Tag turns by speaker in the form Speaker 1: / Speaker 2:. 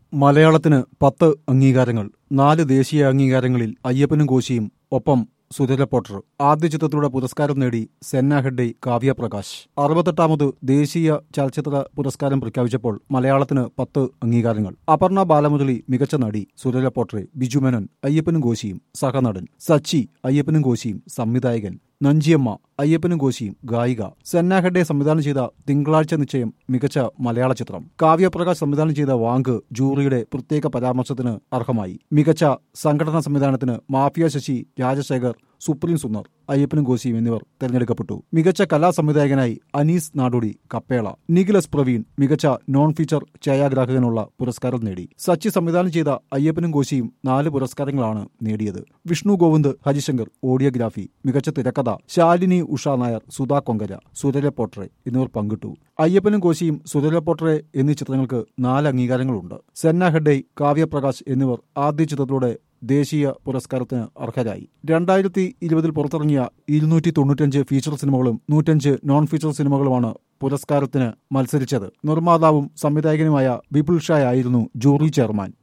Speaker 1: മലയാളത്തിന് പത്ത് അംഗീകാരങ്ങൾ നാല് ദേശീയ അംഗീകാരങ്ങളിൽ അയ്യപ്പനും കോശിയും ഒപ്പം സുരര പോട്ടർ ആദ്യ ചിത്രത്തിലൂടെ പുരസ്കാരം നേടി സെന്ന ഹെഡ്ഡെ കാവ്യ പ്രകാശ് അറുപത്തെട്ടാമത് ദേശീയ ചലച്ചിത്ര പുരസ്കാരം പ്രഖ്യാപിച്ചപ്പോൾ മലയാളത്തിന് പത്ത് അംഗീകാരങ്ങൾ അപർണ ബാലമുരളി മികച്ച നടി സുരര പോട്ടറെ ബിജു മേനോൻ അയ്യപ്പനും കോശിയും സഹനടൻ സച്ചി അയ്യപ്പനും കോശിയും സംവിധായകൻ നഞ്ചിയമ്മ അയ്യപ്പനും കോശിയും ഗായിക സെന്ന ഹെഡെ സംവിധാനം ചെയ്ത തിങ്കളാഴ്ച നിശ്ചയം മികച്ച മലയാള ചിത്രം കാവ്യപ്രകാശ് സംവിധാനം ചെയ്ത വാങ്ക് ജൂറിയുടെ പ്രത്യേക പരാമർശത്തിന് അർഹമായി മികച്ച സംഘടനാ സംവിധാനത്തിന് മാഫിയ ശശി രാജശേഖർ സുപ്രീം സുന്ദർ അയ്യപ്പനും കോശിയും എന്നിവർ തെരഞ്ഞെടുക്കപ്പെട്ടു മികച്ച കലാ സംവിധായകനായി അനീസ് നാടോടി കപ്പേള നിഖിലസ് പ്രവീൺ മികച്ച നോൺ ഫീച്ചർ ഛായാഗ്രാഹകനുള്ള പുരസ്കാരം നേടി സച്ചി സംവിധാനം ചെയ്ത അയ്യപ്പനും കോശിയും നാല് പുരസ്കാരങ്ങളാണ് നേടിയത് വിഷ്ണു ഗോവിന്ദ് ഹരിശങ്കർ ഓഡിയോഗ്രാഫി മികച്ച തിരക്കഥ ശാലിനി ഉഷ നായർ സുധാ കൊങ്കര സുരര പോട്രെ എന്നിവർ പങ്കിട്ടു അയ്യപ്പനും കോശിയും സുരര പോട്രെ എന്നീ ചിത്രങ്ങൾക്ക് നാല് അംഗീകാരങ്ങളുണ്ട് സെന്ന ഹെഡ്ഡെ കാവ്യപ്രകാശ് എന്നിവർ ആദ്യ ചിത്രത്തിലൂടെ ദേശീയ പുരസ്കാരത്തിന് അർഹരായി രണ്ടായിരത്തി ഇരുപതിൽ പുറത്തിറങ്ങിയ ഇരുന്നൂറ്റി തൊണ്ണൂറ്റഞ്ച് ഫീച്ചർ സിനിമകളും നൂറ്റഞ്ച് നോൺ ഫീച്ചർ സിനിമകളുമാണ് പുരസ്കാരത്തിന് മത്സരിച്ചത് നിർമ്മാതാവും സംവിധായകനുമായ വിപുൽ ഷാ ആയിരുന്നു ജൂറി ചെയർമാൻ